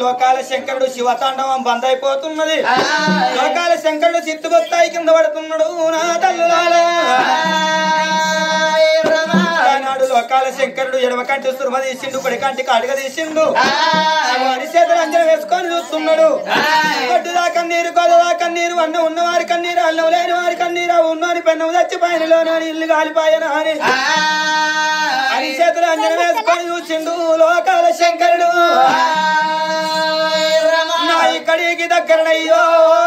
లోకాల శంకరుడు శివతాండవం బంద్ అయిపోతున్నది లోకాల శంకరుడు చిత్తుబొత్తాయి కింద పడుతున్నాడు నా తల్లులారా ఆనాడు లోకాల శంకరుడు ఎడమ కంటి సురమ తీసిండు కుడి కంటి కాడుగ తీసిండు వాడి చేతులు అంజన వేసుకొని చూస్తున్నాడు గడ్డుదా కన్నీరు గొడవదా కన్నీరు అన్న ఉన్నవారి కన్నీరు అన్నం లేని వారి కన్నీరు ఉన్నవారి పెన్నం చచ్చిపోయినలోని అని ఇల్లు కాలిపాయన అని అని చేతులు అంజన వేసుకొని చూసిండు లోకాల శంకరుడు నా ఇక్కడికి దగ్గరనయ్యో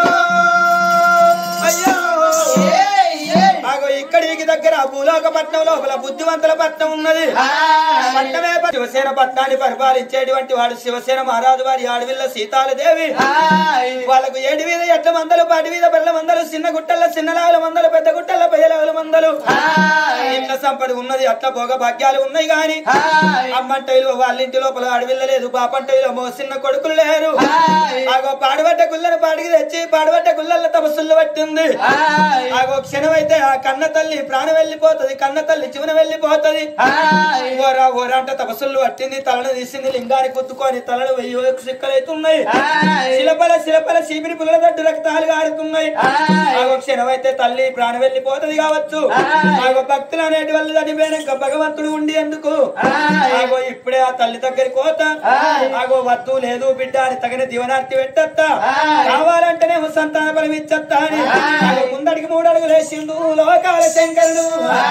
అయ్యో మాకు ఇక్కడికి దగ్గర భూలోక పట్నం లోపల బుద్ధివంతుల పట్నం ఉన్నది పట్టణమే ప- శివసేన పట్నాన్ని పరిపాలించేటువంటి వాడు శివసేన మహారాజు వారి ఆడవిల్ల సీతాలదేవి వాళ్ళకు ఏడు మీద ఎట్ల మందలు పాటి మీద బెల్ల మందలు చిన్న గుట్టల చిన్న లావుల మందలు పెద్ద గుట్టల పెయ్యలావుల మందలు ఇంత సంపద ఉన్నది అట్లా భోగ భాగ్యాలు ఉన్నాయి గాని అమ్మంటైలు వాళ్ళ ఇంటి లోపల అడవిల్ల లేదు బాపంటైలో మో చిన్న కొడుకులు లేరు ఆగో పాడుబడ్డ గుళ్ళను పాడికి తెచ్చి పాడుబడ్డ గుళ్ళల్లో తపస్సులు పట్టింది ఆగో క్షణం అయితే ఆ కన్న తల్లి ప్రాణం వెళ్ళిపోతది కన్న తల్లి జీవనం వెళ్ళిపోతది ఓరా ఓరా అంటే తపస్సులు పట్టింది తలను తీసింది లింగాన్ని కుత్తుకొని తలలు వెయ్యి సిక్కలైతున్నాయి శిలపల శిలపల చీపిరి పుల్ల దడ్డు రక్తాలు గారుతున్నాయి ఆగో క్షణం అయితే తల్లి ప్రాణం వెళ్ళిపోతది కావచ్చు ఆగో భక్తులు అనేటి వల్ల చనిపోయినాక భగవంతుడు ఉండి ఎందుకు ఆగో ఇప్పుడే ఆ తల్లి దగ్గరికి పోతా ఆగో వద్దు లేదు బిడ్డ అని తగిన దీవనార్తి పెట్టత్తా కావాలంటేనే సంతాన బలం ఇచ్చత్తా అని ఆగో ముందడికి మూడు అడుగులు వేసిండు లోకాల శంకరుడు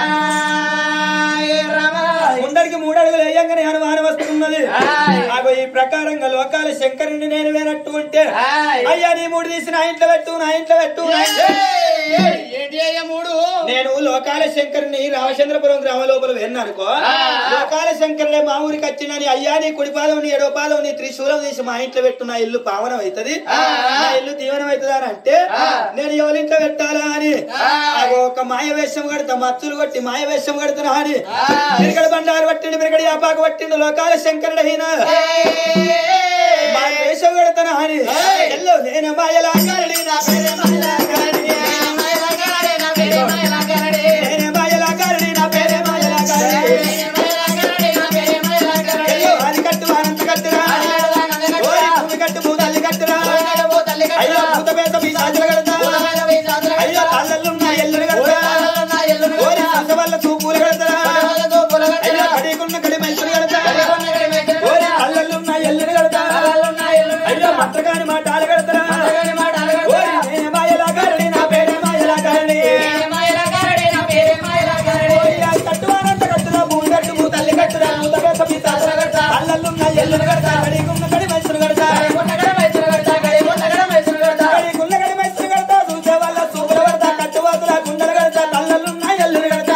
ముందడికి మూడు అడుగులు వేయంగానే అనుమానం వస్తున్నది ఆగో ఈ ప్రకారంగా లోకాల శంకరుని నేను వేనట్టు ఉంటే అయ్యా నీ మూడు తీసి నా ఇంట్లో పెట్టు నా ఇంట్లో పెట్టు నా ఇంట్లో ఏంటి అయ్యా మూడు నేను లోకాల శంకరుని రామచంద్రపురం గ్రామ లోపల విన్నానుకో లోకాల శంకరులే మా ఊరికి వచ్చినని అయ్యా నీ కుడి పాదం నీ ఎడవ పాదం నీ త్రిశూలం తీసి మా ఇంట్లో పెట్టు నా ఇల్లు పావనం అవుతుంది నా ఇల్లు దీవనం అవుతుంది అని అంటే నేను ఎవరింట్లో పెట్టాలా అని అగో ఒక మాయ వేషం కడతా మత్తులు కొట్టి మాయ వేషం కడుతున్నా అని మిరగడ బండారు పట్టిండు మిరగడి ఆపాకు పట్టిండు లోకాల శంకరుడు అయినా మా వేషం కడతానా అని ఎల్లో నేను మాయలా కరడి నా పేరే మాయలా కరడి నేనే మాయలా కరడి నా పేరే మాయలా కరడి ఎల్లో అది కట్టు అనంత కట్టురా ఓరి భూమి కట్టు భూతల్లి కట్టురా అయ్యో భూత పేద మీ సాజులు కడతా అయ్యో తల్లలున్న ఎల్లులు కడతా ఓరి సంత వల్ల చూపులు కడతారా అయ్యో కడికున్న కడి మైసులు కడతా ఓరి తల్లలున్న ఎల్లులు కడతా అయ్యో మంత్రగాని మాటాలు కడతారా ఓరి నేనే మాయలా కరడి నా పేరే మాయలా కరడి ఓరి ఆ కట్టు అనంత కట్టురా భూమి కట్టు భూతల్లి కట్టురా భూత పేద మీ సాజులు కడతా తల్లలున్న ఎల్లులు కడతా కడికున్న కడి మైసులు కడతా కడి గుండెగడి మైసులు కడతా చూసే వాళ్ళ చూపులు కడతా కట్టువాతుల గుండెలు కడతా తల్లలున్న ఎల్లులు కడతా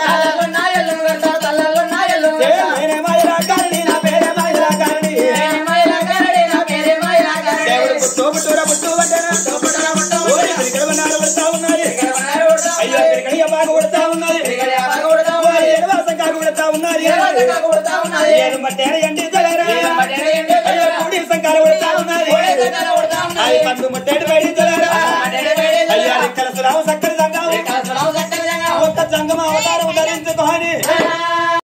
ఏ నేనే మాయలా కరడి నా పేరే మాయలా కరడి దేవుడు పుట్టు పుట్టుర పుట్టు పట్టణ ఓరి క్రికెట్ బన్నాడు కొడతా ఉన్నది అయ్యో క్రికెట్ బాగా కొడతా ఉన్నది ఓరి ఎడవాసం కాకు కొడతా ఉన్నది ఏడు మట్టేడ ఎండి తలరా అయ్యో కూడి సంకాలు కొడతా ఉన్నది అది పందు మట్టేడు బయడి తలరా అయ్యో అది కలసరావు సక్కర సంఘం ఒక్క సంఘం అవతారం ధరించుకోని